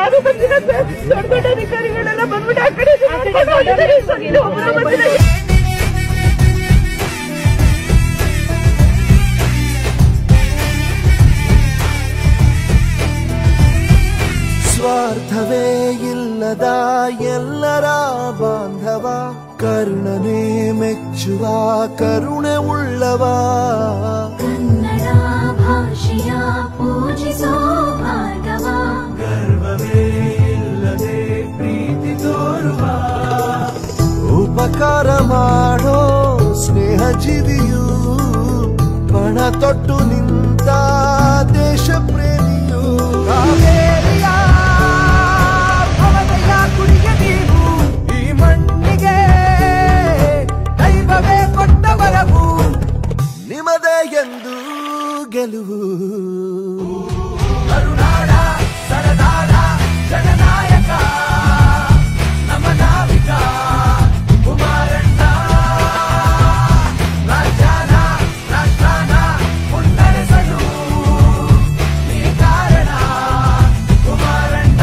ಯಾರು ಬಂದಿಲ್ಲ ಸರ್ ದೊಡ್ಡ ದೊಡ್ಡ ಅಧಿಕಾರಿಗಳೆಲ್ಲ ಬಂದ್ಬಿಟ್ಟು ಆ ಕಡೆ ಇದು ಮಾಡ್ಕೊಂಡು ಹೋಗಿದ್ದಾರೆ ಸರ್ ಇಲ್ಲಿ ಒಬ್ರು ಬಂದಿಲ್ಲ ಸ್ವಾರ್ಥವೇ ಇಲ್ಲದ ಎಲ್ಲರ ಬಾಂಧವ ಕರ್ಣನೇ ಮೆಚ್ಚುವ ಕರುಣೆ ಉಳ್ಳವ ಕನ್ನಡ ಭಾಷೆಯ ಪೂಜಿಸೋ ಭಾರ್ಗವ ಗರ್ವವೇ ಇಲ್ಲದೆ ಪ್ರೀತಿ ತೋರುವ ಉಪಕಾರ ಮಾಡೋ ಸ್ನೇಹ ಜೀವಿಯು ಪಣ ತೊಟ್ಟು ನಿಂತ ದೇಶ ಪ್ರೇಮಿಯು ಕಾವೇರಿಯ ಭವದಯ ಕುಡಿಯ ನೀವು ಈ ಮಣ್ಣಿಗೆ ದೈವವೇ ಕೊಟ್ಟ ವರವು ನಿಮದೇ ಎಂದು ಗೆಲುವು ಕರುನಾಡ ಸಡದಾಡ ಜನನಾಯಕ ನಮ್ಮ ನಾವಿಕ ಕುಮಾರಣ್ಣ ರಾಜ್ಯಾನ ರಾಷ್ಟ್ರಾನ ಮುನ್ನಡೆಸಲು ನೀ ಕಾರಣ ಕುಮಾರಣ್ಣ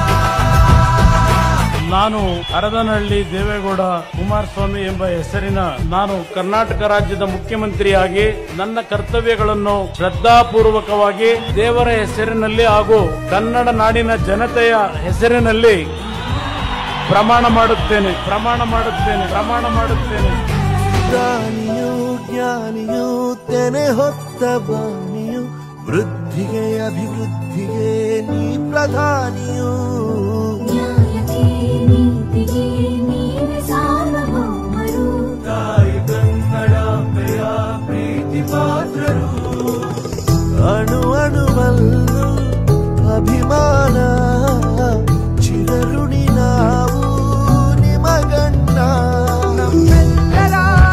ನಾನು ಹರದನಹಳ್ಳಿ ದೇವೇಗೌಡ ಕುಮಾರಸ್ವಾಮಿ ಎಂಬ ಹೆಸರಿನ ನಾನು ಕರ್ನಾಟಕ ರಾಜ್ಯದ ಮುಖ್ಯಮಂತ್ರಿಯಾಗಿ ನನ್ನ ಕರ್ತವ್ಯಗಳನ್ನು ಶ್ರದ್ಧಾಪೂರ್ವಕವಾಗಿ ದೇವರ ಹೆಸರಿನಲ್ಲಿ ಹಾಗೂ ಕನ್ನಡ ನಾಡಿನ ಜನತೆಯ ಹೆಸರಿನಲ್ಲಿ ಪ್ರಮಾಣ ಮಾಡುತ್ತೇನೆ ಪ್ರಮಾಣ ಮಾಡುತ್ತೇನೆ ಪ್ರಮಾಣ ಮಾಡುತ್ತೇನೆ ದಾನಿಯು ಜ್ಞಾನಿಯು ತೆನೆ ಹೊತ್ತ ಬಾಣಿಯು ವೃದ್ಧಿಗೆ ಅಭಿವೃದ್ಧಿಗೆ ನೀ ಪ್ರಧಾನಿಯು ನ್ಯಾಯಕ್ಕೆ ನೀತಿಗೆ ನೀವೇ ಸಾರ್ವಭೌಮರು ತಾಯಿ ಕನ್ನಡಾಂಬೆಯ ಪ್ರೀತಿ ಪಾತ್ರರು ಅಣು ಅಣುವಲ್ಲೂ ಅಭಿಮಾನ ಚಿರಋಣಿ ನಾವು ನಿಮಗಣ್ಣ ನಮ್ಮೆಲ್ಲರ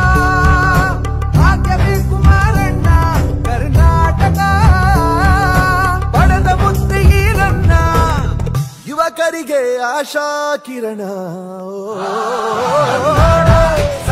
ಭಾಗ್ಯವೇ ಕುಮಾರಣ್ಣ ಕರ್ನಾಟಕ ಪಡೆದ ಮುತ್ತು ಈರಣ್ಣ ಯುವಕರಿಗೆ ಆಶಾ ಕಿರಣ